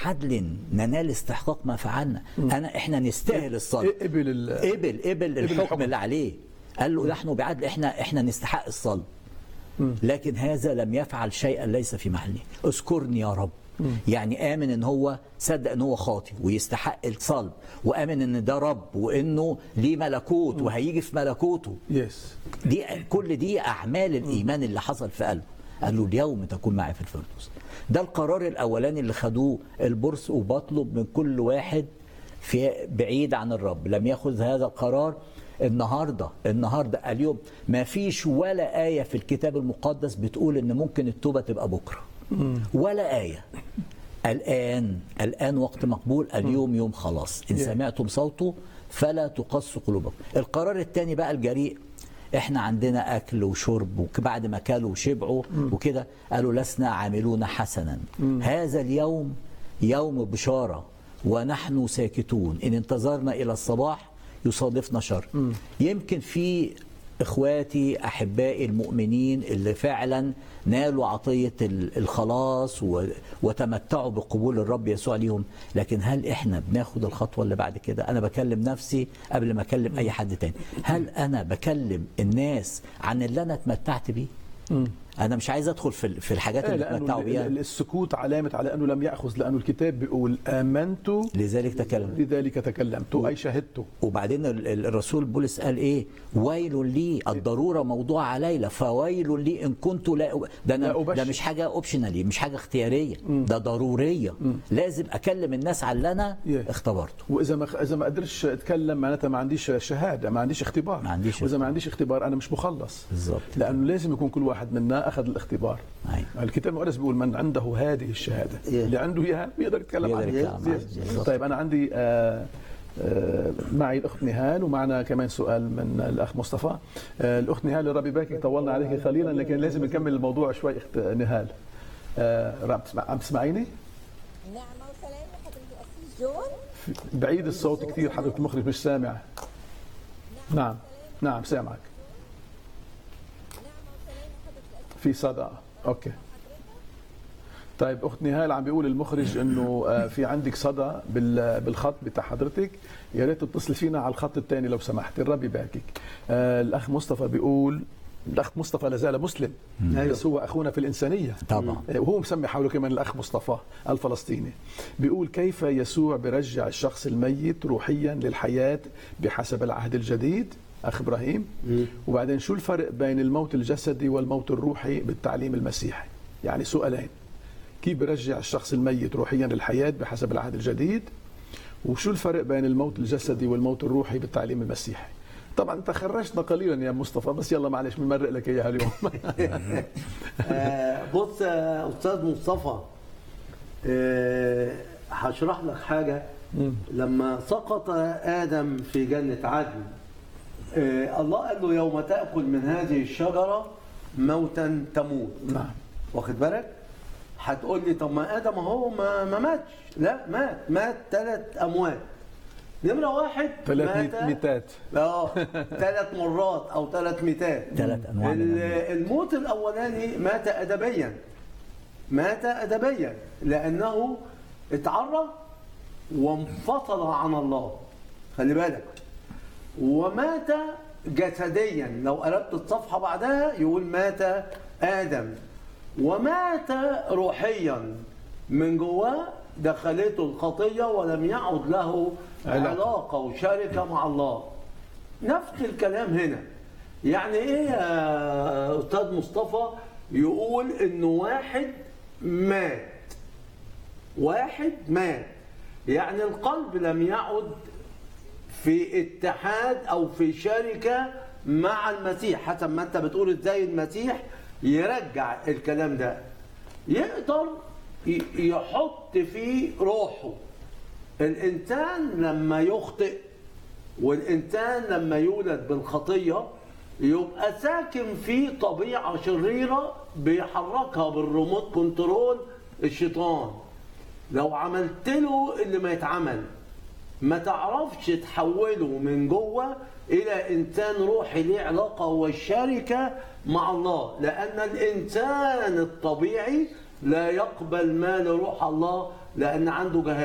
بعدل ننال استحقاق ما فعلنا انا احنا نستاهل الصلب قبل ال- قبل قبل الحكم الحكم. اللي عليه قال له نحن بعدل احنا احنا نستحق الصلب لكن هذا لم يفعل شيئا ليس في محله اذكرني يا رب يعني امن ان هو صدق ان هو خاطئ ويستحق الصلب وامن ان ده رب وانه ليه ملكوت وهيجي في ملكوته يس دي كل دي اعمال الايمان اللي حصل في قلبه قال له اليوم تكون معي في الفردوس ده القرار الاولاني اللي خدوه البرص وبطلب من كل واحد في بعيد عن الرب لم ياخذ هذا القرار النهارده النهارده اليوم ما فيش ولا ايه في الكتاب المقدس بتقول ان ممكن التوبه تبقى بكره ولا ايه الآن الآن وقت مقبول اليوم يوم خلاص إن Yeah. سمعتم صوته فلا تقص قلوبكم القرار الثاني بقى الجريء احنا عندنا اكل وشرب وبعد ما كلوا وشبعوا وكده قالوا لسنا عاملون حسنا هذا اليوم يوم بشاره ونحن ساكتون ان انتظرنا الى الصباح يصادفنا شر يمكن في اخواتي احبائي المؤمنين اللي فعلا نالوا عطيه ال- الخلاص و- وتمتعوا بقبول الرب يسوع ليهم لكن هل احنا بناخد الخطوه اللي بعد كده انا بكلم نفسي قبل ما اكلم اي حد تاني هل انا بكلم الناس عن اللي انا اتمتعت بيه انا مش عايز ادخل في ال- في الحاجات إيه، اللي لانه اتمتعوا ال- بيها ال- السكوت علامه على انه لم ياخذ لانه الكتاب بيقول امنت لذلك تكلم لذلك تكلمت اي شهدت وبعدين ال- ال- الرسول بولس قال ايه ويل لي الضروره موضوع علينا فويل لي ان كنت لا أ- ده لا أنا أبشر. ده مش حاجه اوبشنالي مش حاجه اختياريه ده ضروريه لازم اكلم الناس على اللي انا Yeah. اختبرته واذا ما اذا ما قدرتش اتكلم معناتها ما عنديش شهاده ما عنديش اختبار ما عنديش واذا ما عنديش اختبار انا مش مخلص بالظبط. لانه لازم يكون كل واحد منا اخذ الاختبار أيوة. الكتاب المقدس بيقول من عنده هذه الشهاده اللي عنده اياها بيقدر يتكلم بيقدر عنها يتكلم عنها. Yes. بالظبط. طيب انا عندي آه آه، معي الاخت نهال ومعنا كمان سؤال من الاخ مصطفى آه، الاخت نهال ربي باكي طولنا عليك قليلا لكن لازم نكمل الموضوع شوي اخت نهال آه، عم تسمع عم تسمعيني نعمة وسلام حضرة الأسيس جون بعيد الصوت كثير حضرتك المخرج مش سامع نعم نعم سامعك نعمة وسلام حضرة الأسيس في صدى اوكي طيب اخت نهال عم بيقول المخرج انه آه، في عندك صدى بال- بالخط بتاع حضرتك يا ريت تتصل فينا على الخط الثاني لو سمحت الرب يباركك آه، الاخ مصطفى بيقول الاخ مصطفى لازال مسلم بس هو اخونا في الانسانيه طبعا. آه، وهو مسمي حوله كمان الاخ مصطفى الفلسطيني بيقول كيف يسوع برجع الشخص الميت روحيا للحياه بحسب العهد الجديد اخ ابراهيم وبعدين شو الفرق بين الموت الجسدي والموت الروحي بالتعليم المسيحي يعني سؤالين كيف برجع الشخص الميت روحيا للحياه بحسب العهد الجديد وشو الفرق بين الموت الجسدي والموت الروحي بالتعليم المسيحي طبعا انت خرجتنا قليلا يا مصطفى بس يلا معلش بنمرق لك اياها اليوم آه، بص يا استاذ مصطفى آه، هشرح لك حاجه لما سقط ادم في جنه عدن آه، الله قال له يوم تاكل من هذه الشجره موتا تموت نعم واخد بالك هتقول لي طب ما ادم اهو ما ما ماتش لا مات مات ثلاث اموات نمره واحد ثلاث مات- ميت- ميتات اه ثلاث مرات او ثلاث ميتات ثلاث أنواع من ال- الموت. الموت الاولاني مات ادبيا مات ادبيا لانه اتعرى وانفصل عن الله خلي بالك ومات جسديا لو قلبت الصفحه بعدها يقول مات ادم ومات روحيا من جواه دخلته الخطيه ولم يعد له علاقة. علاقه وشركه مع الله نفس الكلام هنا يعني ايه يا استاذ مصطفى يقول انه واحد مات واحد مات يعني القلب لم يعد في اتحاد او في شركه مع المسيح حسب ما انت بتقول ازاي المسيح يرجع الكلام ده يقدر ي- يحط فيه روحه الانسان لما يخطئ والانسان لما يولد بالخطيه يبقى ساكن في طبيعه شريره بيحركها بالريموت كنترول الشيطان لو عملت له اللي ما يتعمل ما تعرفش تحوله من جوه الى انسان روحي ليه علاقه والشركه مع الله لان الانسان الطبيعي لا يقبل ما لروح الله لان عنده جهاز